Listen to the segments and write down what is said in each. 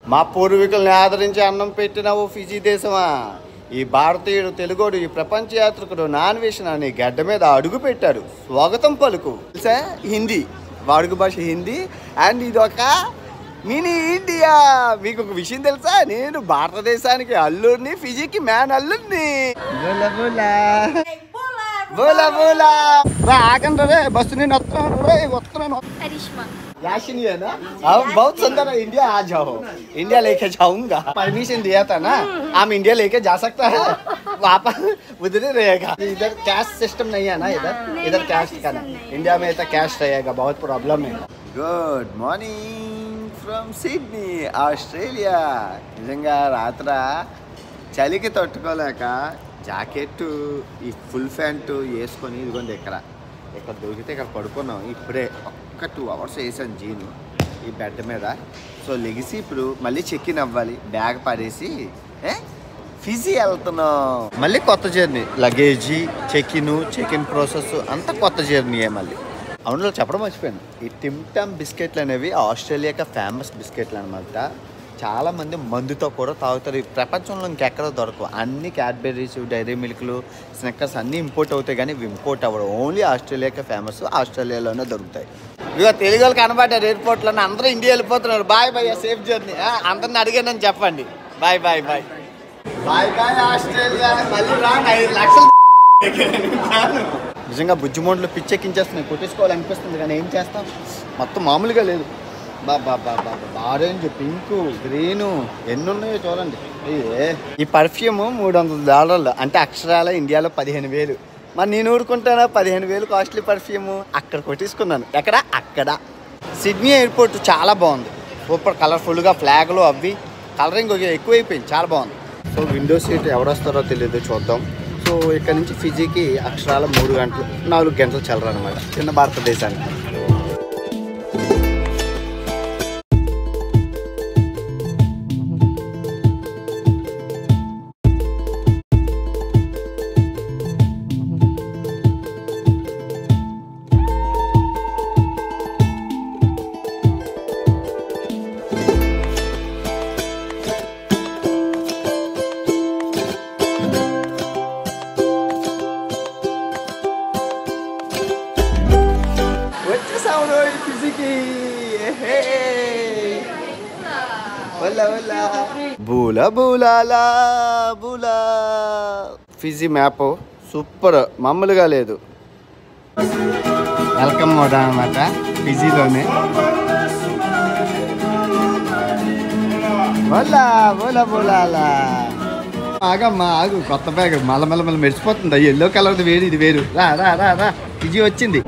మా పూర్వీకుల్ని ఆదరించి అన్నం పెట్టిన ఓ ఫిజీ దేశమా ఈ భారతీయుడు తెలుగోడు ఈ ప్రపంచ యాత్రికుడు నాన్ వేషన్ అని గడ్డ మీద అడుగు పెట్టాడు స్వాగతం పలుకు తెలుసా హిందీ వాడుక భాష హిందీ అండ్ ఇది ఒక మినీ ఇండియా మీకు ఒక విషయం తెలుసా నేను భారతదేశానికి అల్లుడిని ఫిజీకి మ్యాన్ అల్లుడిని బోలా బోలా బోలా బోలా రా ఆగండి రే బస్సు నేను వస్తున్నాను రే వస్తున్నాను करिश्मा याशिनी है ना अब बहुत सुंदर है इंडिया आ जाओ इंडिया लेके जाऊंगा परमिशन दिया था ना हम इंडिया लेके जा सकता है वापस उधर ही रहेगा इधर कैश सिस्टम नहीं है ना इधर इधर कैश का नहीं इंडिया में तो कैश रहेगा बहुत प्रॉब्लम है good morning from Sydney Australia నిజంగా రాత్ర చలికి తట్టుకోలేక జాకెట్టు ఈ ఫుల్ ప్యాంటు వేసుకొని ఇదిగోండి ఇక్కడ ఇక్కడ దొరికితే ఇక్కడ పడుకున్నాం ఇప్పుడే ఒక్క టూ అవర్స్ వేసాను జీను ఈ బెడ్ మీద సో లెగిసి ఇప్పుడు మళ్ళీ చెక్ ఇన్ అవ్వాలి బ్యాగ్ పడేసి ఏ ఫిజీ వెళ్తున్నాం మళ్ళీ కొత్త journey luggage check in check in process అంతా కొత్త జర్నీయే మళ్ళీ అవును చెప్పడం మర్చిపోయాను ఈ టిమ్ టమ్ బిస్కెట్లు అనేవి ఆస్ట్రేలియాకి ఫేమస్ బిస్కెట్లు అనమాట చాలా మంది మందుతో కూడా తాగుతారు ఈ ప్రపంచంలో ఇంకెక్కడ దొరకవు అన్ని క్యాడ్బెర్రీస్ డైరీ మిల్క్లు స్నెక్కర్స్ అన్నీ ఇంపోర్ట్ అవుతాయి కానీ ఇవి ఇంపోర్ట్ అవ్వడం ఓన్లీ ఆస్ట్రేలియాకి ఫేమస్ ఆస్ట్రేలియాలోనే దొరుకుతాయి ఇక తెలుగు వాళ్ళు కనబడ్డారు ఎయిర్పోర్ట్లో అందరూ ఇండియా వెళ్ళిపోతున్నారు బాయ్ బాయ్ సేఫ్ జర్నీ అందరిని అడిగానని చెప్పండి bye bye bye bye bye Australia మళ్ళీ రా ఐదు లక్షలు రాను. నిజంగా బుజ్జిమోండ్లు పిచ్చెక్కించేస్తున్నాయి కొట్టేసుకోవాలనిపిస్తుంది కానీ ఏం చేస్తాం మొత్తం మామూలుగా లేదు బాబా బాబా ఆరెంజ్ పింక్ గ్రీను ఎన్ని ఉన్నాయో చూడండి ఏ ఈ పర్ఫ్యూమ్ మూడు వందల డాలర్లు అంటే అక్షరాల ఇండియాలో పదిహేను వేలు మరి నేను ఊరుకుంటానా పదిహేను వేలు కాస్ట్లీ పర్ఫ్యూమ్ అక్కడ కొట్టేసుకున్నాను ఎక్కడ అక్కడ సిడ్నీ ఎయిర్పోర్ట్ చాలా బాగుంది సూపర్ కలర్ఫుల్గా ఫ్లాగ్లు అవి కలరింగ్ ఎక్కువైపోయింది చాలా బాగుంది సో విండో సీట్ ఎవరు వస్తారో తెలియదు చూద్దాం సో ఇక్కడ నుంచి ఫిజీకి అక్షరాల మూడు గంటలు నాలుగు గంటలు చల్లరు అనమాట చిన్న భారతదేశానికి వచ్చేసాము రోజు ఫిజీకి బూలా బూలాలా బూలా ఫిజీ మ్యాప్ సూపర్ మామూలుగా లేదు వెల్కమ్ మోడ్ అనమాట ఫిజీలోనే బోలా బోలా బోలాలా ఆగమ్మా ఆగు కొత్త బ్యాగ్ మల్ల మల్ల మల్ల మెరిసిపోతుంది ఎల్లో కలర్ది వేరు ఇది వేరు రా రా రా రా ఫిజీ వచ్చింది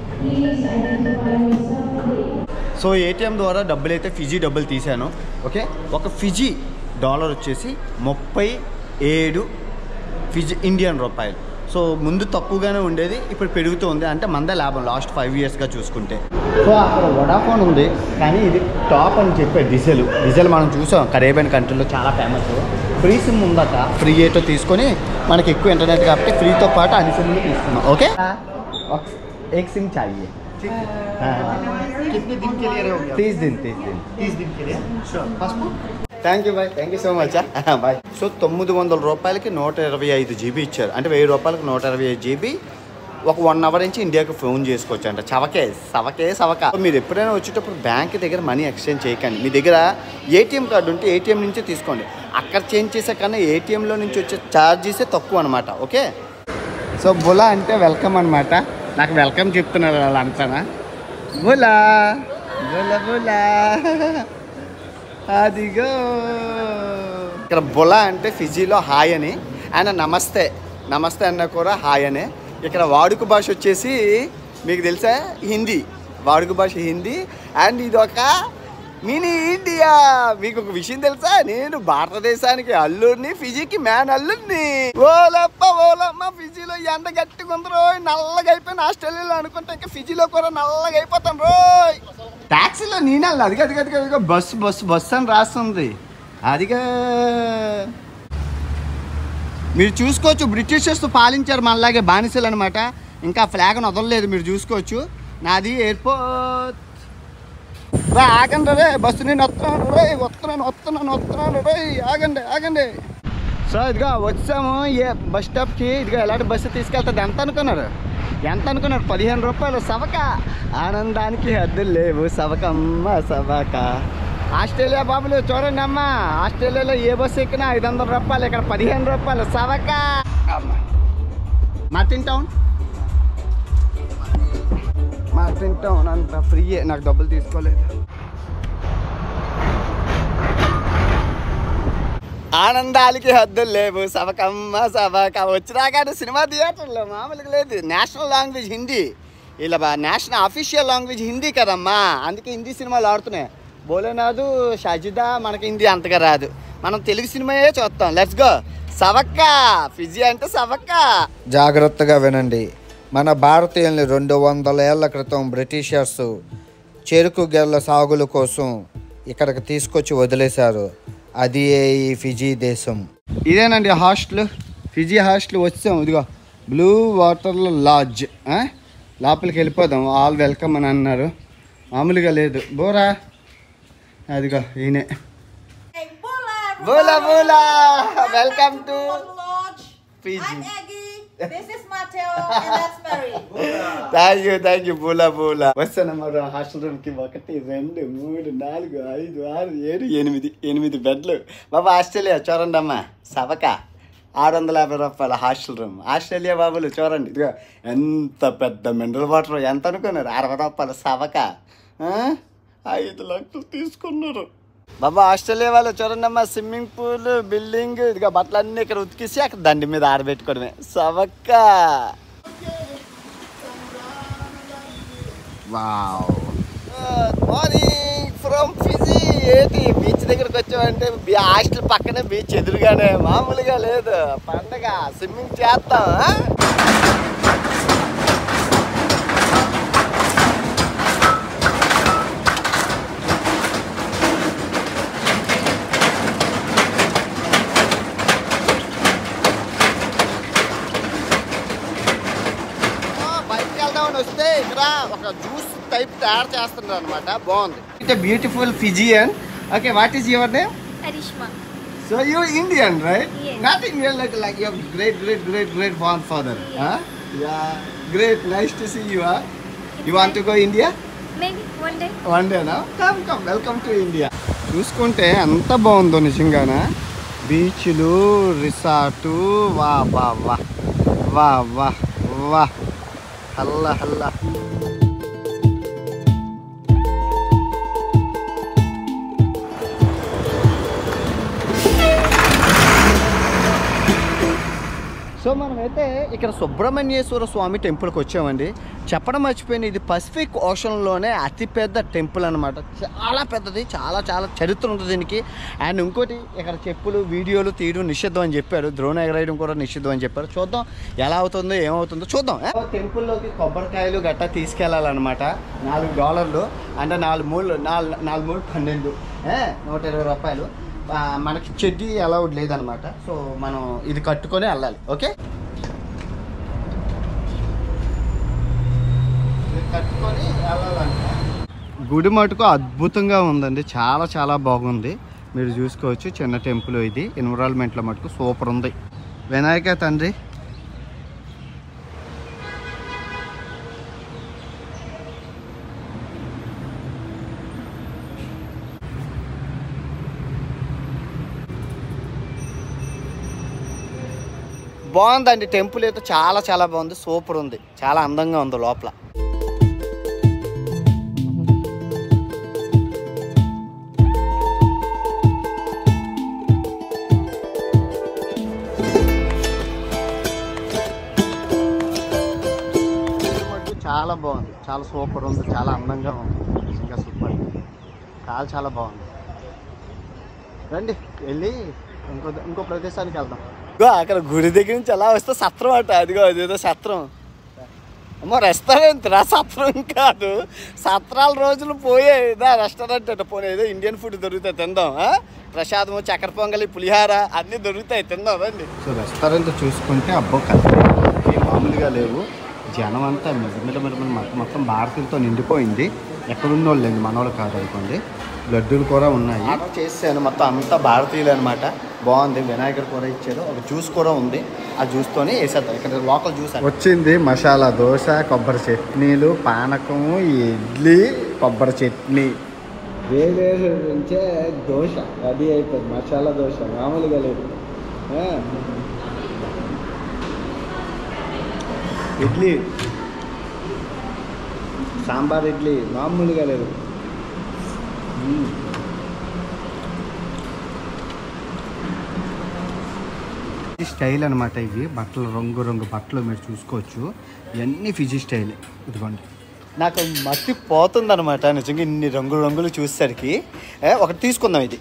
సో ఏటీఎం ద్వారా డబ్బులు అయితే ఫిజీ డబ్బులు తీశాను ఓకే ఒక ఫిజీ డాలర్ వచ్చేసి ముప్పై ఏడు ఫిజీ ఇండియన్ రూపాయలు సో ముందు తక్కువగానే ఉండేది ఇప్పుడు పెరుగుతూ ఉంది అంటే మందే లాభం లాస్ట్ ఫైవ్ ఇయర్స్గా చూసుకుంటే సో అక్కడ వడాఫోన్ ఉంది కానీ ఇది టాప్ అని చెప్పే డిజెల్ డిజెల్ మనం చూసాం కరేబియన్ కంట్రీలో చాలా ఫేమస్ ఫ్రీ సిమ్ ఉందట ఫ్రీ ఏటో తీసుకొని మనకి ఎక్కువ ఇంటర్నెట్ కాబట్టి ఫ్రీతో పాటు అన్ని సిమ్లు తీసుకున్నాం ఓకే एक सिम चाहिए कितने दिन के लिए रहोगे तीस दिन तीस दिन तीस दिन के लिए sure passport thank you bye thank you so much bye so తొమ్మిది వందల రూపాయలకి నూట ఇరవై ఐదు జీబీ ఇచ్చారు అంటే వెయ్యి రూపాయలకి నూట ఇరవై ఐదు జీబీ ఒక వన్ అవర్ నుంచి ఇండియాకి ఫోన్ చేసుకోవచ్చు అంట చవకే సవకే సవక మీరు ఎప్పుడైనా వచ్చేటప్పుడు బ్యాంక్ దగ్గర మనీ ఎక్స్చేంజ్ చేయకండి మీ దగ్గర ఏటీఎం కార్డు ఉంటే ఏటీఎం నుంచే తీసుకోండి అక్కడ చేంజ్ చేసే కన్నా ఏటీఎంలో నుంచి వచ్చే ఛార్జెసే తక్కువ అనమాట ఓకే సో బులా అంటే వెల్కమ్ అనమాట నాకు వెల్కమ్ చెప్తున్నారు వాళ్ళంతానా బులా బులా బులా అదిగో ఇక్కడ బులా అంటే ఫిజీలో హాయ్ అని ఆయన నమస్తే నమస్తే అన్న కూడా హాయ్ అనే ఇక్కడ వాడుక భాష వచ్చేసి మీకు తెలుసా హిందీ వాడుక భాష హిందీ అండ్ ఇది ఒక మినీ ఇండియా మీకు ఒక విషయం తెలుసా నేను భారతదేశానికి అల్లుడిని ఫిజీకి మ్యాన్ అల్లుడిని ఓలప్ప ఓలమ్మ ఫిజీలో ఎండ గట్టిగా రోయ్ నల్లగా అయిపోయిన ఆస్ట్రేలియాలో అనుకుంటే ఇంకా ఫిజీలో కూడా నల్లగా అయిపోతాను రోయ్ ట్యాక్సీలో నేనే అదిగా అదిగా అదిగా అదిగా బస్సు బస్సు బస్సు అని రాస్తుంది అదిగా మీరు చూసుకోవచ్చు బ్రిటిషర్స్ పాలించారు మనలాగే బానిసలు అనమాట ఇంకా ఫ్లాగ్ను వదలలేదు మీరు చూసుకోవచ్చు నాది ఎయిర్పోర్ట్ రా ఆగండి రే బస్సు నేను వస్తున్నాను రే వస్తున్నాను వస్తున్నాను వస్తున్నాను రే ఆగండి ఆగండి సో ఇదిగో వచ్చాము ఏ బస్ స్టాప్కి ఇదిగో ఎలాంటి బస్సు తీసుకెళ్తుంది ఎంత అనుకున్నారు ఎంత అనుకున్నారు పదిహేను రూపాయలు సవక ఆనందానికి హద్దులు లేవు సవకమ్మ సవక ఆస్ట్రేలియా బాబులు చూడండి అమ్మ ఆస్ట్రేలియాలో ఏ బస్సు ఎక్కినా ఐదు వందల రూపాయలు ఇక్కడ పదిహేను రూపాయలు సవక మార్టిన్ టౌన్ మార్టిన్ టౌన్ అంత ఫ్రీయే నాకు డబ్బులు తీసుకోలేదు ఆనందాలకి హద్దులు లేవు సవకమ్మ సవక వచ్చినా కానీ సినిమా థియేటర్లో మామూలుగా లేదు నేషనల్ లాంగ్వేజ్ హిందీ ఇలా బా నేషనల్ అఫీషియల్ లాంగ్వేజ్ హిందీ కదమ్మా అందుకే హిందీ సినిమాలు ఆడుతున్నాయి బోలేనాథు షాజిదా మనకి హిందీ అంతగా రాదు మనం తెలుగు సినిమాయే చూస్తాం లెట్స్ గో సవక్క ఫిజీ అంటే సవక్క జాగ్రత్తగా వినండి మన భారతీయుల్ని రెండు వందల ఏళ్ల క్రితం బ్రిటిషర్స్ చెరుకు గెల్ల సాగుల కోసం ఇక్కడికి తీసుకొచ్చి వదిలేశారు అది ఈ ఫిజీ దేశం ఇదేనండి హాస్టల్ ఫిజీ హాస్టల్ వచ్చాం ఇదిగో బ్లూ వాటర్ లాడ్జ్ ఆ? లోపలికి వెళ్ళిపోదాం ఆల్ వెల్కమ్ అని అన్నారు మామూలుగా లేదు బోరా అదిగో ఈయనే Hey, Bola! బోలా everybody. బోలా welcome to Welcome, Lodge. Fiji. I'm Aggie. This is Mateo, and that's Mary. Thank you thank you బోలా బోలా వస్తానమ్మా రా హాస్టల్ రూమ్కి ఒకటి రెండు మూడు నాలుగు ఐదు ఆరు ఏడు ఎనిమిది ఎనిమిది బెడ్లు బాబా ఆస్ట్రేలియా చూడండి అమ్మా సవక ఆరు వందల యాభై రూపాయల హాస్టల్ రూమ్ ఆస్ట్రేలియా బాబులు చూడండి ఇదిగో ఎంత పెద్ద మినరల్ వాటర్ ఎంత అనుకున్నారు అరవై రూపాయల సవక ఆ? ఐదు లక్షలు తీసుకున్నారు బాబా ఆస్ట్రేలియా వాళ్ళు చూడండి అమ్మా స్విమ్మింగ్ పూల్ బిల్డింగ్ ఇదిగో బట్టలన్నీ ఇక్కడ ఉతికేసి అక్కడ దండి మీద ఆరబెట్టుకోవడమే సవక్క wow good morning from Fiji ఏంటి బీచ్ దగ్గరకు వచ్చామంటే బీ- హాస్టల్ పక్కనే బీచ్ ఎదురుగానే మామూలుగా లేదు పండగ స్విమ్మింగ్ చేస్తాం ఆ? ఆ, బయటికి వెళ్దామని వస్తే ఇక్కడ ఒక జ్యూస్ టైప్ తయారు చేస్తున్నారు అనమాట బాగుంది it beautiful Fijian okay what is your name Karishma. So you Indian right Yes. Not Indian like like your great great great great born father yeah great nice to see you you want to go India Maybe one day. One డేనా come come welcome to India చూసుకుంటే ఎంత బాగుందో నిజంగానా బీచ్లు resort వా వా వా వా వా వా హల్లా హల్లా సో మనమైతే ఇక్కడ సుబ్రహ్మణ్యేశ్వర స్వామి టెంపుల్కి వచ్చామండి చెప్పడం మర్చిపోయింది ఇది పసిఫిక్ ఓషన్లోనే అతిపెద్ద టెంపుల్ అనమాట చాలా పెద్దది చాలా చాలా చరిత్ర ఉంటుంది దీనికి అండ్ ఇంకోటి ఇక్కడ చెప్పులు వీడియోలు తీయడం నిషిద్ధం అని చెప్పారు ద్రోణ ఎగరేయడం కూడా నిషిద్ధం అని చెప్పారు చూద్దాం ఎలా అవుతుందో ఏమవుతుందో చూద్దాం ఏ? టెంపుల్లోకి కొబ్బరికాయలు గట్టా తీసుకెళ్లాలన్నమాట నాలుగు డాలర్లు అంటే నాలుగు మూడు నాలుగు నాలుగు మూడు పన్నెండు ఏ? నూట ఇరవై రూపాయలు ఆ, మనకి చెడ్డీ అలౌడ్ లేదనమాట సో మనం ఇది కట్టుకొని వెళ్ళాలి ఓకే ఇది కట్టుకొని వెళ్ళాలంట గుడి మటుకు అద్భుతంగా ఉందండి చాలా చాలా బాగుంది మీరు చూసుకోవచ్చు చిన్న టెంపుల్ ఇది ఎన్విరాన్మెంట్లో మటుకు సూపర్ ఉంది వినాయక తండ్రి బాగుందండి టెంపుల్ అయితే చాలా చాలా బాగుంది సూపర్ ఉంది చాలా అందంగా ఉంది లోపల ఇది మటుకు చాలా బాగుంది చాలా సూపర్ ఉంది చాలా అందంగా ఉంది ఇంకా సూపర్ చాలా చాలా బాగుంది రండి వెళ్ళి ఇంకో ఇంకో ప్రదేశానికి వెళ్దాం ఇగో అక్కడ గుడి దగ్గర నుంచి అలా వస్తే సత్రం అట అదిగో అదేదో సత్రం అమ్మో రెస్టారెంట్ రా సత్రం కాదు సత్రాల రోజులు పోయేదా రెస్టారెంట్ అట పోనీ ఏదో ఇండియన్ ఫుడ్ దొరుకుతాయి తిందాం ఆ? ప్రసాదము చక్కెర పొంగలి పులిహార అన్నీ దొరుకుతాయి తిందాం రండి సో రెస్టారెంట్ చూసుకుంటే అబ్బో కత్తి మామూలుగా లేవు జనం అంతా మిడమిడ మిడమిడ మొత్తం మొత్తం భారతీయులతో నిండిపోయింది ఎక్కడున్న వాళ్ళండి మనోళ్ళు కాదు అనుకోండి లడ్డూలు కూడా ఉన్నాయి ఆర్డర్ చేసాను మొత్తం అంతా భారతీయులు అనమాట బాగుంది వినాయకుడు కూర ఇచ్చారు ఒక జ్యూస్ కూడా ఉంది ఆ జ్యూస్తోనే వేసేద్దాం ఇక్కడ లోకల్ జ్యూస్ వచ్చింది మసాలా దోశ కొబ్బరి చట్నీలు పానకము ఇడ్లీ కొబ్బరి చట్నీ వేరే నుంచే దోశ రెడీ అయిపోయింది మసాలా దోశ మామూలుగా లేదు ఆ. ఇడ్లీ సాంబార్ ఇడ్లీ మామూలుగా లేదు మ్మ్. ఈ స్టైల్ అనమాట ఇవి బట్టలు రంగు రంగు బట్టలు మీరు చూసుకోవచ్చు ఇవన్నీ ఫిజీ స్టైల్ ఇదిగోండి నాకు మట్టి పోతుంది అనమాట నిజంగా ఇన్ని రంగులు రంగులు చూసేసరికి ఏ, ఒకటి తీసుకుందాం ఇది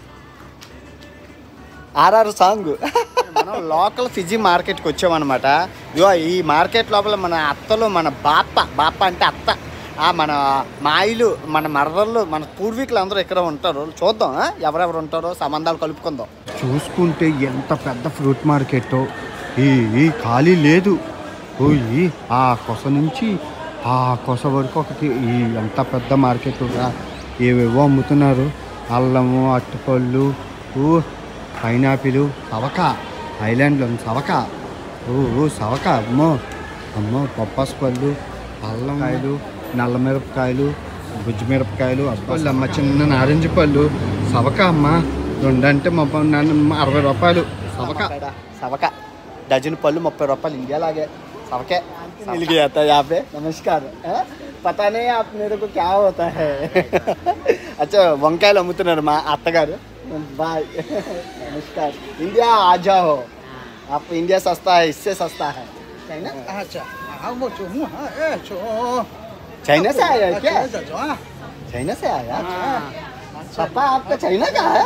ఆర్ఆర్ సాంగ్ మనం లోకల్ ఫిజీ మార్కెట్కి వచ్చామన్నమాట ఇదిగో ఈ మార్కెట్ లోపల మన అత్తలు మన బాప్ప బాప్ప అంటే అత్త ఆ మన మాయిలు మన మరదళ్ళు మన పూర్వీకులు అందరూ ఇక్కడ ఉంటారు చూద్దాం ఆ? ఎవరెవరు ఉంటారో సంబంధాలు కలుపుకుందాం చూసుకుంటే ఎంత పెద్ద ఫ్రూట్ మార్కెట్ ఈ ఈ ఖాళీ లేదు ఓ ఈ ఆ కొస నుంచి ఆ కొస వరకు ఒకటి ఈ ఎంత పెద్ద మార్కెట్ రా ఏవేవో అమ్ముతున్నారు అల్లము అట్టుపళ్ళు ఊ పైనాపిల్ సవక ఐలాండ్లో సవక ఓ ఓ సవక అమ్మో అమ్మో పప్పాస్ పళ్ళు అల్లం కాయలు నల్ల మిరపకాయలు గుజ్జు మిరపకాయలు అబ్బాళ్ళు అమ్మ చిన్న నారింజ పళ్ళు సవక అమ్మ రెండంటే ముప్పై నన్ను అరవై రూపాయలు సవక సవక డజన్ పళ్ళు ముప్పై రూపాయలు ఇండియాలాగే సవకే मिल गया था यहाँ पे नमस्कार हाँ? पता नहीं आप मेरे को क्या होता है अच्छा వంకాయలు అమ్ముతున్నారు మా అత్తగారు బాయ్ नमस्कार इंडिया आ जाओ आप इंडिया सस्ता है इससे सस्ता है चाइना अच्छा हाँ वो चो मुँह हाँ ए चो चाइना से आया है क्या अच्छा चो हाँ चाइना से आया पापा आपका चाइना का है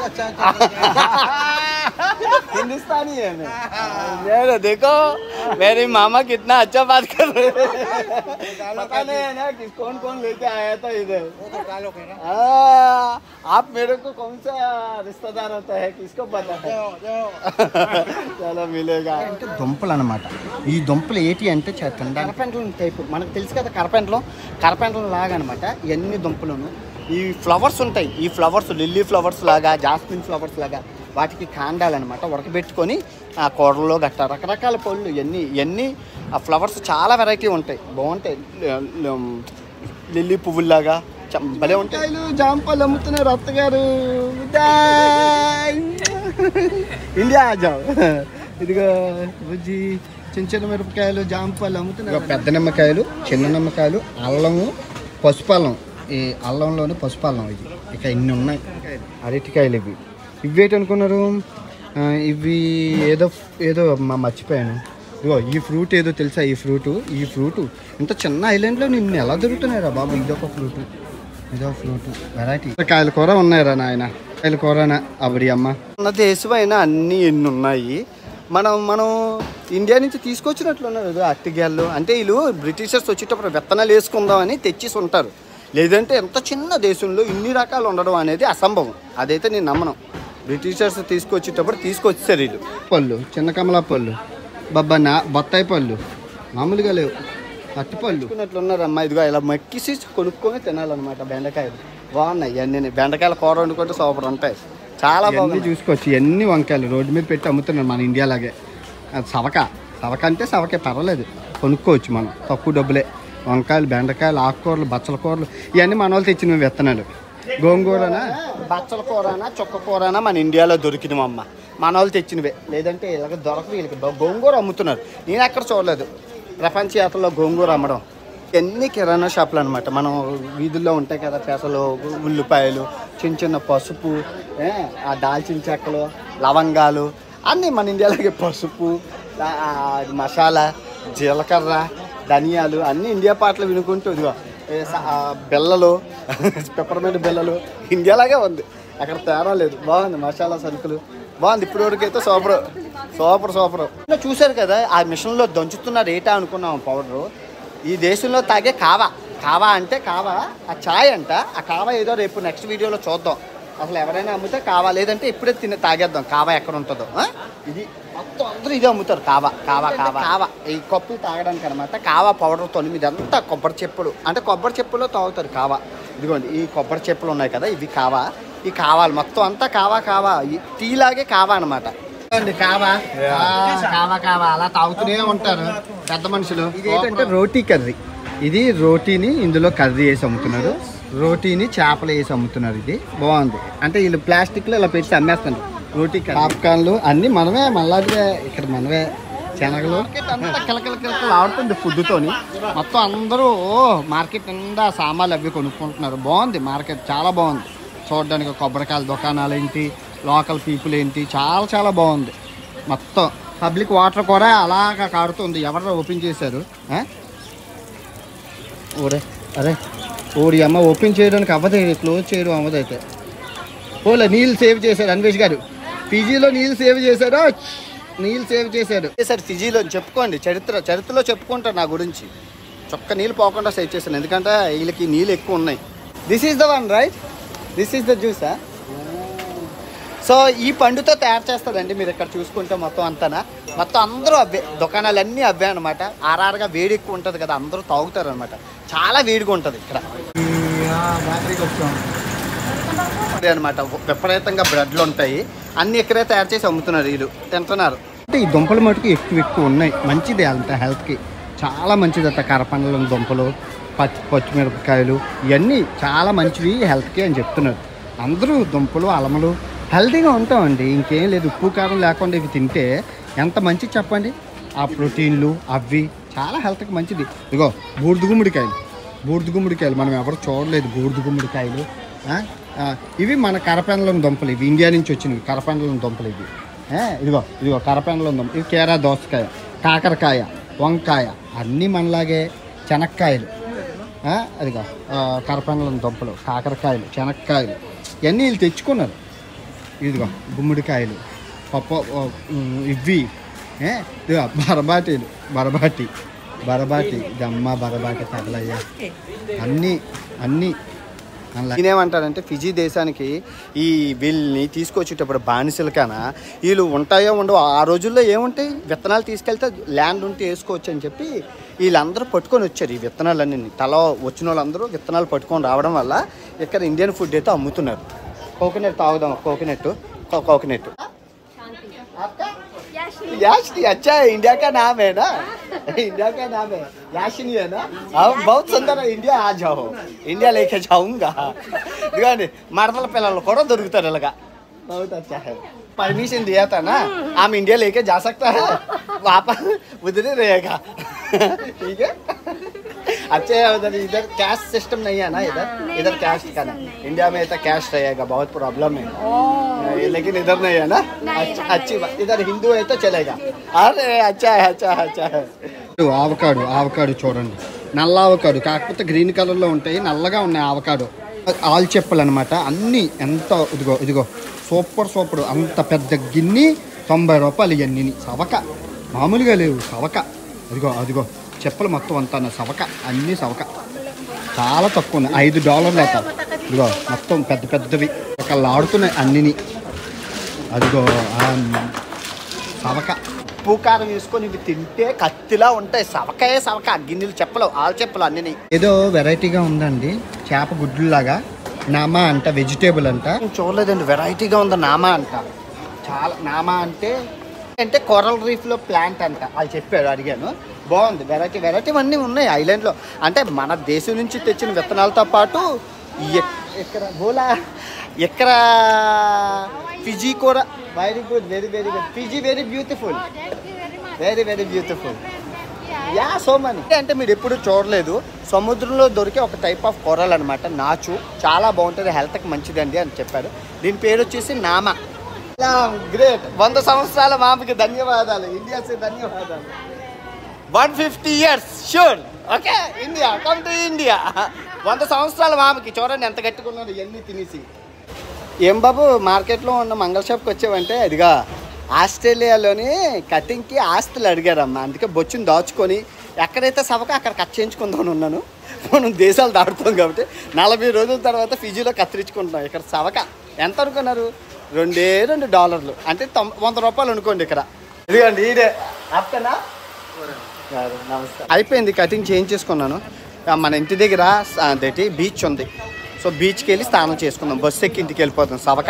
हिंदुस्तानी है मैं मेरे देखो मेरे मामा कितना अच्छा बात कर रहे हैं पता नहीं है ना कि कौन कौन लेके आया था इधर वो तो डालो कह रहा हाँ, आप मेरे को कौन सा रिश्तेदार होता है किसको पता है जाओ जाओ చాలా మిలేగా అంటే దుంపలు అనమాట ఈ దుంపలు ఏంటి అంటే కరపెంటలు టైపు మనకు తెలుసు కదా కరపెంటలు కరపెంటలు లాగా అనమాట ఇవన్నీ దుంపలను ఈ ఫ్లవర్స్ ఉంటాయి ఈ ఫ్లవర్స్ లిల్లీ ఫ్లవర్స్ లాగా జాస్మిన్ ఫ్లవర్స్ లాగా వాటికి కాండాలన్నమాట ఉడకబెట్టుకొని ఆ కూరలో గట్ట రకరకాల పళ్ళు ఇవన్నీ ఇవన్నీ ఆ ఫ్లవర్స్ చాలా వెరైటీ ఉంటాయి బాగుంటాయి ల- ల- లిల్లీ పువ్వుల్లాగా చ- భలే ఉంటాయి జాంపళ్ళు అమ్ముతున్నారు అత్తగారు ఇండియా ఆజావ్ ఇదిగో బుజ్జి చిన్న చిన్న మిరపకాయలు జాంపళ్ళు అమ్ముతున్నారు పెద్ద నిమ్మకాయలు చిన్న నిమ్మకాయలు అల్లము పసుపు అల్లం ఈ అల్లంలోని పసుపు అల్లం ఇది ఇక ఇన్ని ఉన్నాయి అరటికాయలు ఇవి ఇవేటి అనుకున్నారు ఆ, ఇవి ఏదో ఏదో మా మర్చిపోయాను ఇదిగో ఈ ఫ్రూట్ ఏదో తెలుసా ఈ ఫ్రూట్ ఈ ఫ్రూట్ ఇంత చిన్న ఐలాండ్లో నిన్ను ఎలా దొరుకుతున్నారా బాబు ఇదొక ఫ్రూట్ ఇదో ఫ్రూట్ వెరైటీ కాయల కూర ఉన్నాయిరా నాయన కాయల కూరనా అబడి అమ్మ మన దేశమైన అన్నీ ఎన్ని ఉన్నాయి మనం మనం ఇండియా నుంచి తీసుకొచ్చినట్లున్నారు ఏదో అట్టిగాళ్ళు అంటే వీళ్ళు బ్రిటిషర్స్ వచ్చేటప్పుడు విత్తనాలు వేసుకుందామని తెచ్చేసి ఉంటారు లేదంటే ఎంత చిన్న దేశంలో ఇన్ని రకాలు ఉండడం అనేది అసంభవం అదైతే నేను నమ్మను బ్రిటిషర్స్ తీసుకొచ్చేటప్పుడు తీసుకొచ్చారు వీళ్ళు పళ్ళు చిన్న కమలా పళ్ళు బొబ్బన్న బత్తాయి పళ్ళు మామూలుగా లేవు అట్టిపళ్ళు ఉన్నారమ్మా ఇదిగో ఇలా మక్కిసి కొనుక్కొని తినాలన్నమాట బెండకాయలు బాగున్నాయి ఇవన్నీ బెండకాయల కూర వండుకుంటే సూపర్ ఉంటాయి చాలా బాగుంది చూసుకోవచ్చు ఇవన్నీ వంకాయలు రోడ్డు మీద పెట్టి అమ్ముతున్నారు మన ఇండియాలాగే అది సవక సవక అంటే సవకే పర్వాలేదు కొనుక్కోవచ్చు మనం తక్కువ డబ్బులే వంకాయలు బెండకాయలు ఆకుకూరలు బచ్చల కూరలు ఇవన్నీ మన వాళ్ళు తెచ్చిన విత్తనాలు గోంగూరనా బచ్చల కూరనా చుక్క కూరనా మన ఇండియాలో దొరికినవమ్మ మన వాళ్ళు తెచ్చినవే లేదంటే ఇలాగ దొరకదు వీళ్ళకి గోంగూర అమ్ముతున్నారు నేను ఎక్కడ చూడలేదు ప్రపంచ యాత్రలో గోంగూర అమ్మడం ఎన్ని కిరాణా షాపులు అనమాట మనం వీధుల్లో ఉంటాయి కదా పెసలు ఉల్లిపాయలు చిన్న చిన్న పసుపు ఏ, ఆ దాల్చిన చెక్కలు లవంగాలు అన్నీ మన ఇండియాలోకి పసుపు ఆ, ఆ, మసాలా జీలకర్ర ధనియాలు అన్నీ ఇండియా పాటలు వినుకుంటూ ఇదిగో ఏ స- ఆ, బెల్లలు పెప్పర్మెంట్ బెల్లలు ఇండియాలాగే ఉంది అక్కడ తేడా లేదు బాగుంది మసాలా సరుకులు బాగుంది ఇప్పటి వరకు అయితే సూపర్ సూపర్ సూపర్ చూశారు కదా ఆ మిషన్లో దంచుతున్నారు ఏటా అనుకున్నాం పౌడరు ఈ దేశంలో తాగే కావా కావా అంటే కావా ఆ ఛాయ్ అంట ఆ కావా ఏదో రేపు నెక్స్ట్ వీడియోలో చూద్దాం అసలు ఎవరైనా అమ్మితే కావా లేదంటే ఇప్పుడే తిని తాగేద్దాం కావా ఎక్కడ ఉంటుందో ఆ? ఇది మొత్తం అందరూ ఇదే అమ్ముతారు కావా కావా కావా కావా ఈ కప్పులు తాగడానికి అనమాట కావా పౌడర్తో ఇదంతా కొబ్బరి చెప్పులు అంటే కొబ్బరి చెప్పులో తాగుతారు కావా ఇదిగోండి ఈ కొబ్బరి చెప్పులు ఉన్నాయి కదా ఇవి కావా ఈ కావాలి మొత్తం అంతా కావా కావా ఈ టీ లాగే కావా అనమాట కావా ఆ, కావా కావా అలా తాగుతూనే ఉంటారు పెద్ద మనుషులు ఇది ఏంటంటే రోటీ కర్రీ ఇది రోటీని ఇందులో కర్రీ వేసి అమ్ముతున్నారు రోటీని చేపలు వేసి అమ్ముతున్నారు ఇది బాగుంది అంటే వీళ్ళు ప్లాస్టిక్లో ఇలా పెట్టి అమ్మేస్తున్నారు రోటీ పాప్కార్న్లు అన్నీ మనమే మళ్ళాదిగా ఇక్కడ మనమే శనగలు అంతా కిలకిల కిలకిల ఆడుతుంది ఫుడ్తోని మొత్తం అందరూ ఓ మార్కెట్ నిండా సామాన్లు అవి కొనుక్కుంటున్నారు బాగుంది మార్కెట్ చాలా బాగుంది చూడడానికి కొబ్బరికాయల దుకాణాలు ఏంటి లోకల్ పీపుల్ ఏంటి చాలా చాలా బాగుంది మొత్తం పబ్లిక్ వాటర్ కూడా అలాగా కాడుతుంది ఎవరు ఓపెన్ చేశారు ఆ? ఓరే అరే ఓడి అమ్మ ఓపెన్ చేయడానికి అవ్వదు క్లోజ్ చేయడం అవ్వదు అయితే పోలే నీళ్ళు సేవ్ చేశారు అన్వేష్ గారు పీజీలో నీళ్ళు సేవ్ చేశారు నీళ్ళు సేవ్ చేశారు చేశారు ఫిజీలో చెప్పుకోండి చరిత్ర చరిత్రలో చెప్పుకుంటారు నా గురించి చొక్క నీళ్ళు పోకుండా సేవ్ చేశాను ఎందుకంటే వీళ్ళకి నీళ్ళు ఎక్కువ ఉన్నాయి this is the one right this is the జ్యూసా సో ఈ పండుతో తయారు చేస్తారండి మీరు ఇక్కడ చూసుకుంటే మొత్తం అంతానా మొత్తం అందరూ అవే దుకాణాలన్నీ అవే అనమాట ఆర్ఆర్గా వేడి ఎక్కువ ఉంటుంది కదా అందరూ తాగుతారు అనమాట చాలా వేడిగా ఉంటుంది ఇక్కడ అదే అనమాట విపరీతంగా బ్రెడ్లు ఉంటాయి అన్ని ఇక్కడే తయారు చేసి అమ్ముతున్నారు వీళ్ళు తింటున్నారు అంటే ఈ దుంపల మటుకు ఎక్కువ ఎక్కువ ఉన్నాయి మంచిది అంత హెల్త్కి చాలా మంచిది అంత కరపండ్ల దుంపలు పచ్చి పచ్చిమిరపకాయలు ఇవన్నీ చాలా మంచివి హెల్త్కి అని చెప్తున్నారు అందరూ దుంపలు అలమలు హెల్తీగా ఉంటామండి ఇంకేం లేదు ఉప్పు కారం లేకుండా ఇవి తింటే ఎంత మంచిది చెప్పండి ఆ ప్రోటీన్లు అవి చాలా హెల్త్కి మంచిది ఇగో బూడిద గుమ్మడికాయలు బూడిద గుమ్మడికాయలు మనం ఎవరు చూడలేదు బూడిద గుమ్మడికాయలు ఆ? ఆ, ఇవి మన కరపెండలం దుంపలు ఇవి ఇండియా నుంచి వచ్చినవి కరపెండలం దుంపలు ఇవి ఏ, ఇదిగో ఇదిగో కరపెండలం దుంప ఇవి కేరా దోసకాయ కాకరకాయ వంకాయ అన్నీ మనలాగే చెనక్కాయలు ఆ, అదిగో ఆ, కరపెండలం దుంపలు కాకరకాయలు చెనక్కాయలు ఇవన్నీ వీళ్ళు తెచ్చుకున్నారు ఇదిగో గుమ్మడికాయలు పప్పు ఓ, ఉమ్, ఇవి ఏ, ఇదిగో బరబాటీలు బరబాటి బరబాటి గమ్మ బరబాటి తగలయ్య అన్నీ అన్నీ నేనేమంటారంటే ఫిజీ దేశానికి ఈ వీళ్ళని తీసుకొచ్చేటప్పుడు బానిసలకన వీళ్ళు ఉంటాయో ఉండవు ఆ రోజుల్లో ఏముంటాయి విత్తనాలు తీసుకెళ్తే ల్యాండ్ ఉంటే వేసుకోవచ్చు అని చెప్పి వీళ్ళందరూ పట్టుకొని వచ్చారు ఈ విత్తనాలన్నీ తల వచ్చిన వాళ్ళందరూ విత్తనాలు పట్టుకొని రావడం వల్ల ఇక్కడ ఇండియన్ ఫుడ్ అయితే అమ్ముతున్నారు కోకోనట్ తాగుదాం కోకోనట్ కోకోనట్ याशनी अच्छा है इंडिया का नाम है ना इंडिया का नाम है याशनी है ना अब बहुत सुंदर है इंडिया आ जाओ इंडिया लेके जाऊंगा ఇదిగోండి మడతల పిల్లలు కూడా దొరుకుతారు ఇలాగా बहुत अच्छा है परमिशन दिया था ना हम इंडिया लेके जा सकता है वापस उधर ही रहेगा ठीक है अच्छा है उधर इधर कैश सिस्टम नहीं है ना इधर इधर कैश का ना इंडिया में तो कैश रहेगा बहुत प्रॉब्लम है ये लेकिन इधर नहीं है ना अच्छा अच्छी बात इधर हिंदू है तो चलेगा अरे अच्छा है अच्छा है अच्छा है ఆవకాడు ఆవకాడు చూడండి నల్ల ఆవకాడు కాకపోతే గ్రీన్ కలర్లో ఉంటాయి నల్లగా ఉన్నాయి ఆవకాడు ఆల్ చెప్పులు అనమాట అన్నీ ఎంత ఇదిగో ఇదిగో సూపర్ సూపర్ అంత పెద్ద గిన్నె తొంభై రూపాయలు ఇవన్నీ సవక మామూలుగా లేవు సవక అదిగో అదిగో చెప్పులు మొత్తం అంతా సవక అన్నీ సవక చాలా తక్కువ ఉన్నాయి ఐదు డాలర్లు అవుతాయి ఇదిగో మొత్తం పెద్ద పెద్దవి ఒక ఆడుతున్నాయి అన్నిని అదిగో ఆ సవక ఉప్పు కారం వేసుకొని ఇవి తింటే కత్తిలా ఉంటాయి సవకాయే సవక గిన్నెలు చెప్పలు ఆలు చెప్పలు అన్ని ఏదో వెరైటీగా ఉందండి చేప గుడ్లులాగా నామా అంట వెజిటేబుల్ అంట చూడలేదండి వెరైటీగా ఉంది నామా అంట చాలా నామా అంటే అంటే కొరల్ రీఫ్లో ప్లాంట్ అంట అది చెప్పాడు అడిగాను బాగుంది వెరైటీ వెరైటీ అన్నీ ఉన్నాయి ఐలాండ్లో అంటే మన దేశం నుంచి తెచ్చిన విత్తనాలతో పాటు ఎక్- ఇక్కడ బోలా ఇక్కడ ఫిజీ కూడా very good very very good Fiji very beautiful very very beautiful yeah so money అంటే మీరు ఎప్పుడు చూడలేదు సముద్రంలో దొరికే ఒక టైప్ ఆఫ్ కొరల్ అనమాట నాచు చాలా బాగుంటుంది హెల్త్కి మంచిదండి అని చెప్పారు దీని పేరు వచ్చేసి నామా గ్రేట్ వంద సంవత్సరాల మామకి ధన్యవాదాలు ఇండియాకి ధన్యవాదాలు one fifty years sure okay India come to India వంద సంవత్సరాల మామకి చూడండి ఎంత గట్టిగా ఉన్నది ఇవన్నీ తినేసి ఏం బాబు మార్కెట్లో ఉన్న మంగళ షాప్కి వచ్చావంటే అదిగా ఆస్ట్రేలియాలోని కటింగ్కి ఆస్తులు అడిగారమ్మా అందుకే బొచ్చుని దాచుకొని ఎక్కడైతే సవక అక్కడ కట్ చేయించుకుందామని ఉన్నాను మనం దేశాలు దాటుతాం కాబట్టి నలభై రోజుల తర్వాత ఫిజీలో కత్తిరించుకుంటున్నాం ఇక్కడ సవక ఎంత అనుకున్నారు రెండే రెండు డాలర్లు అంటే తొం వంద రూపాయలు అనుకోండి ఇక్కడ ఇదిగోండి ఇదే ఆప్తనా నమస్తే అయిపోయింది కటింగ్ చేయించేసుకున్నాను ఆ, మన ఇంటి దగ్గర స- అదేంటి బీచ్ ఉంది సో బీచ్కి వెళ్ళి స్నానం చేసుకుందాం బస్సు ఎక్కి ఇంటికి వెళ్ళిపోతాం సవక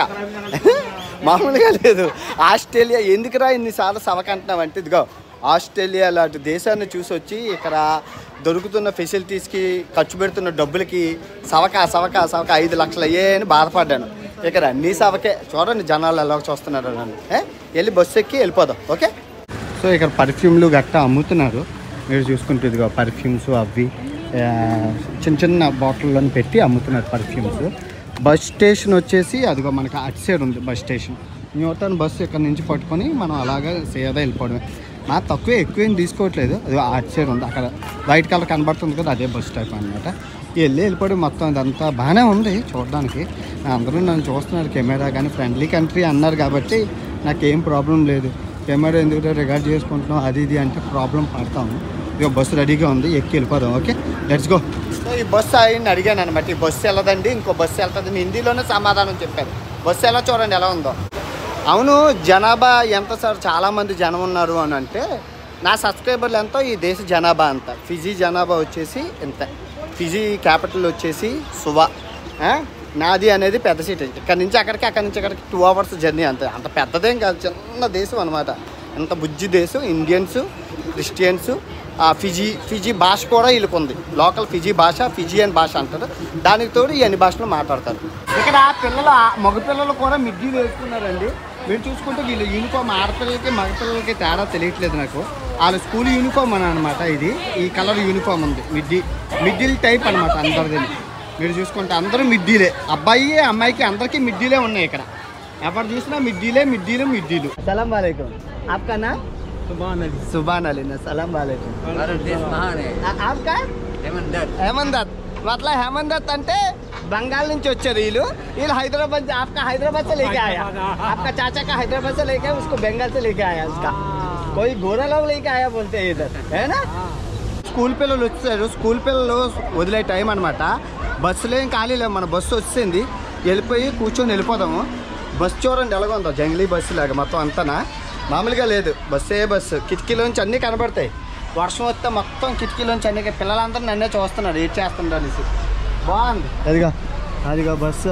మామూలుగా లేదు ఆస్ట్రేలియా ఎందుకురా ఇన్నిసార్లు సవక అంటున్నావంటే ఇదిగో ఆస్ట్రేలియా లాంటి దేశాన్ని చూసి వచ్చి ఇక్కడ దొరుకుతున్న ఫెసిలిటీస్కి ఖర్చు పెడుతున్న డబ్బులకి సవక సవక సవక ఐదు లక్షలు అయ్యే అని బాధపడ్డాను ఇక్కడ అన్నీ సవకే చూడండి జనాలు ఎలా చూస్తున్నారు నన్ను ఏ? వెళ్ళి బస్సు ఎక్కి వెళ్ళిపోదాం ఓకే సో ఇక్కడ పర్ఫ్యూమ్లు గట్టా అమ్ముతున్నారు మీరు చూసుకుంటే ఇదిగో పర్ఫ్యూమ్స్ అవి ఆ, చిన్న చిన్న బాటిల్లో పెట్టి అమ్ముతున్నారు పర్ఫ్యూమ్స్ బస్ స్టేషన్ వచ్చేసి అదిగో మనకి అటు సైడ్ ఉంది బస్ స్టేషన్ న్యూటన్ బస్సు ఇక్కడ నుంచి పట్టుకొని మనం అలాగా సేదా వెళ్ళిపోవడమే నా తక్కువ ఎక్కువ ఏం తీసుకోవట్లేదు అది అటు సైడ్ ఉంది అక్కడ వైట్ కలర్ కనబడుతుంది కదా అదే బస్ స్టాప్ అనమాట వెళ్ళి వెళ్ళిపోవడం మొత్తం ఇదంతా బాగానే ఉంది చూడడానికి అందరూ నన్ను చూస్తున్నారు కెమెరా కానీ ఫ్రెండ్లీ కంట్రీ అన్నారు కాబట్టి నాకేం ప్రాబ్లం లేదు కెమెరా ఎందుకు రికార్డ్ చేసుకుంటున్నాం అది ఇది అంటే ప్రాబ్లం పడతాము ఇక బస్సు రెడీగా ఉంది ఎక్కి వెళ్ళిపోదాం ఓకే లెట్స్ గో సో ఈ బస్సు ఆయన అడిగాను అనమాట ఈ బస్సు వెళ్ళదండి ఇంకో బస్సు వెళ్తుంది హిందీలోనే సమాధానం చెప్పారు బస్సు ఎలా చూడండి ఎలా ఉందో అవును జనాభా ఎంత సార్ చాలామంది జనం ఉన్నారు అని అంటే నా సబ్స్క్రైబర్లు ఎంతో ఈ దేశ జనాభా అంత ఫిజీ జనాభా వచ్చేసి ఎంత ఫిజీ క్యాపిటల్ వచ్చేసి సువా ఆ? నాది అనేది పెద్ద సిటీ ఇక్కడ నుంచి అక్కడికి అక్కడి నుంచి అక్కడికి టూ అవర్స్ జర్నీ అంతే అంత పెద్దదేం కాదు చిన్న దేశం అనమాట ఎంత బుజ్జి దేశం ఇండియన్స్ క్రిస్టియన్స్ ఆ ఫిజీ ఫిజీ భాష కూడా వీళ్ళకుంది లోకల్ ఫిజీ భాష ఫిజియన్ భాష అంటారు దానికి తోడు ఈ అన్ని భాషలు మాట్లాడతారు ఇక్కడ పిల్లలు మగ పిల్లలు కూడా మిడ్డీలు వేసుకున్నారండి మీరు చూసుకుంటే వీళ్ళు యూనిఫామ్ ఆడపిల్లలకి మగపిల్లలకి తేడా తెలియట్లేదు నాకు వాళ్ళ స్కూల్ యూనిఫామ్ అని అనమాట ఇది ఈ కలర్ యూనిఫామ్ ఉంది మిడ్డీ మిడ్డిల్ టైప్ అనమాట అందరిది మీరు చూసుకుంటే అందరూ మిడ్డీలే అబ్బాయి అమ్మాయికి అందరికీ మిడ్డీలే ఉన్నాయి ఇక్కడ ఎవరు చూసినా మిడ్డీలే మిడ్డీలు మిడ్డీలు సలాం వాలేకుం ఆప్కా सुबह अली सुभान अली ना सलाम वालेकुम भारत देश महान है ఆ- ఆప్కా हेमंत दत्त హేమంత్ దత్ మతలబ్ హేమంత్ దత్ అంటే బెంగాల్ నుంచి వచ్చారు వీళ్ళు వీళ్ళు హైదరాబాద్ से- आपका हैदराबाद से लेके आया आपका चाचा का हैदराबाद से लेके आया, उसको बंगाल से लेके आया उसका कोई गोरा लोग लेके आया बोलते हैं इधर है ना స్కూల్ పిల్లలు వచ్చారు స్కూల్ పిల్లలు వదిలే టైం అనమాట బస్సులో ఏం ఖాళీ లేవు మన బస్సు వచ్చింది వెళ్ళిపోయి కూర్చొని వెళ్ళిపోదాము బస్సు చూడండి ఎలాగొందో జంగ్లీ బస్సు లాగా మొత్తం అంతనా మామూలుగా లేదు బస్సే బస్సు కిటికీలోంచి అన్నీ కనబడతాయి వర్షం వస్తే మొత్తం కిటికీలోంచి అన్ని పిల్లలందరూ నన్నే చూస్తున్నారు ఏం చేస్తున్నారు అనేసి బాగుంది అదిగో అదిగో బస్సు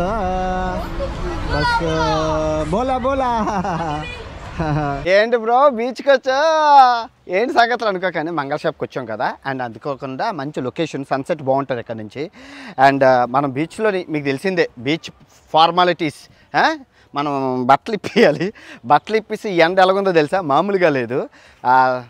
బస్సు బోలా బోలా ఏంటి బ్రో బీచ్కి వచ్చా ఏంటి సంగతులు అనుకోకని మంగళ షాప్కి వచ్చాం కదా అండ్ అందుకోకుండా మంచి లొకేషన్ సన్సెట్ బాగుంటుంది ఇక్కడ నుంచి అండ్ మనం బీచ్లోని మీకు తెలిసిందే బీచ్ ఫార్మాలిటీస్ మనం బట్టలు ఇప్పియాలి బట్టలు ఇప్పేసి ఎండ ఎలాగుందో తెలుసా మామూలుగా లేదు ఆ,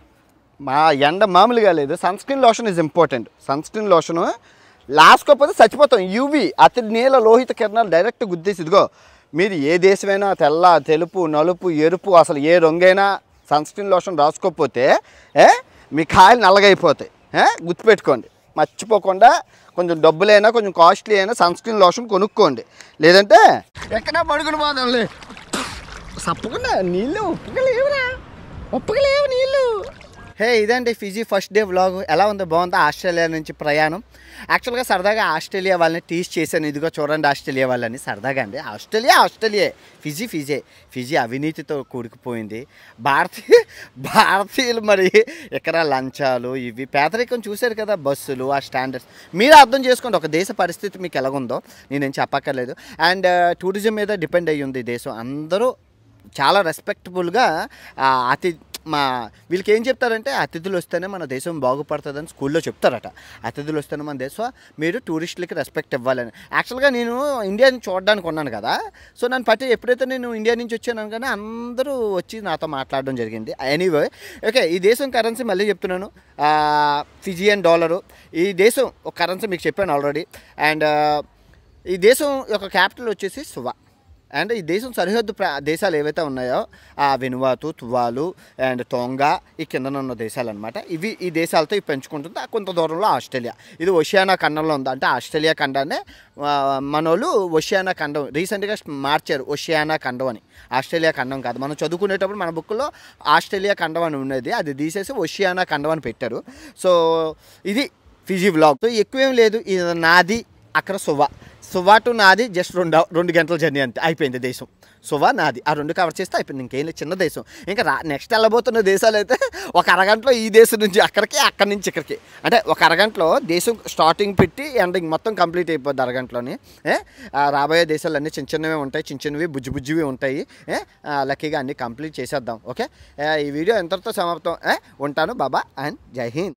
మా ఎండ మామూలుగా లేదు sunscreen lotion is important sunscreen lotion లాసుకోకపోతే చచ్చిపోతాం యూవి అతి నీల లోహిత కిరణాలు డైరెక్ట్ గుద్దేసి ఇదిగో మీరు ఏ దేశమైనా తెల్ల తెలుపు నలుపు ఎరుపు అసలు ఏ రంగైనా సన్ స్క్రీన్ లోషన్ రాసుకోకపోతే ఏ మీ కాయలు నల్లగైపోతాయి ఏ గుర్తుపెట్టుకోండి మర్చిపోకుండా కొంచెం డబ్బులైనా కొంచెం కాస్ట్లీ అయినా సన్ స్క్రీన్ లోషన్ కొనుక్కోండి లేదంటే ఎక్కడా పడుకుని పోదాంలే సప్పకుండా నీళ్ళు ఉప్పుగా లేవురా ఉప్పుగా లేవు నీళ్ళు హే ఇదండి ఫిజీ ఫస్ట్ డే వ్లాగ్ ఎలా ఉందో బాగుందా ఆస్ట్రేలియా నుంచి ప్రయాణం యాక్చువల్గా సరదాగా ఆస్ట్రేలియా వాళ్ళని టీస్ చేశాను ఇదిగో చూడండి ఆస్ట్రేలియా వాళ్ళని సరదాగా అండి Australia Australia Fiji Fiji Fiji అవినీతితో కూడుకుపోయింది భారతీయ భారతీయులు మరి ఇక్కడ లంచాలు ఇవి పేదరికం చూశారు కదా బస్సులు ఆ స్టాండర్డ్స్ మీరు అర్థం చేసుకోండి ఒక దేశ పరిస్థితి మీకు ఎలాగుందో నేనేం చెప్పక్కర్లేదు అండ్ టూరిజం మీద డిపెండ్ అయ్యి ఉంది ఈ దేశం అందరూ చాలా రెస్పెక్టబుల్గా అతి మా వీళ్ళకి ఏం చెప్తారంటే అతిథులు వస్తేనే మన దేశం బాగుపడుతుందని స్కూల్లో చెప్తారట అతిథులు వస్తేనే మన దేశం మీరు టూరిస్టులకి రెస్పెక్ట్ ఇవ్వాలని యాక్చువల్గా నేను ఇండియాని చూడడానికి ఉన్నాను కదా సో నన్ను పట్టి ఎప్పుడైతే నేను ఇండియా నుంచి వచ్చాను కానీ అందరూ వచ్చి నాతో మాట్లాడడం జరిగింది ఎనీవే ఓకే ఈ దేశం కరెన్సీ మళ్ళీ చెప్తున్నాను ఫిజియన్ డాలరు ఈ దేశం ఒక కరెన్సీ మీకు చెప్పాను ఆల్రెడీ అండ్ ఈ దేశం యొక్క క్యాపిటల్ వచ్చేసి సువా అండ్ ఈ దేశం సరిహద్దు ప్రా దేశాలు ఏవైతే ఉన్నాయో ఆ వెనువాతు తువాలు అండ్ తోంగా ఈ కిందన ఉన్న దేశాలు అనమాట ఇవి ఈ దేశాలతో ఇవి పెంచుకుంటుంది ఆ కొంత దూరంలో ఆస్ట్రేలియా ఇది ఒషియానా ఖండంలో ఉంది అంటే ఆస్ట్రేలియా ఖండాన్ని ఆ, మనోళ్ళు ఒషియానా ఖండం రీసెంట్గా మార్చారు ఒషియానా ఖండం అని ఆస్ట్రేలియా ఖండం కాదు మనం చదువుకునేటప్పుడు మన బుక్లో ఆస్ట్రేలియా ఖండం అని ఉన్నది అది తీసేసి ఒషియానా ఖండం అని పెట్టారు సో ఇది ఫిజీ వ్లాగ్ సో ఎక్కువేం లేదు ఇది నాది అక్కడ సువ సువా టు నాది జస్ట్ రెండు రెండు గంటల జర్నీ అంతే అయిపోయింది దేశం సువా నాది ఆ రెండు కవర్ చేస్తే అయిపోయింది ఇంకేం లేదు చిన్న దేశం ఇంకా రా నెక్స్ట్ వెళ్ళబోతున్న దేశాలు అయితే ఒక అరగంటలో ఈ దేశం నుంచి అక్కడికి అక్కడి నుంచి ఇక్కడికి అంటే ఒక అరగంటలో దేశం స్టార్టింగ్ పెట్టి ఎండింగ్ మొత్తం కంప్లీట్ అయిపోద్ది అరగంటలోని ఏ ఆ, రాబోయే దేశాలు అన్నీ చిన్న చిన్నవి ఉంటాయి చిన్న చిన్నవి బుజ్జి బుజ్జివి ఉంటాయి ఏ ఆ, లక్కీగా అన్నీ కంప్లీట్ చేసేద్దాం ఓకే ఏ, ఈ వీడియో ఎంతటితో సమాప్తం ఏ, ఉంటాను బాబా అండ్ జై హింద్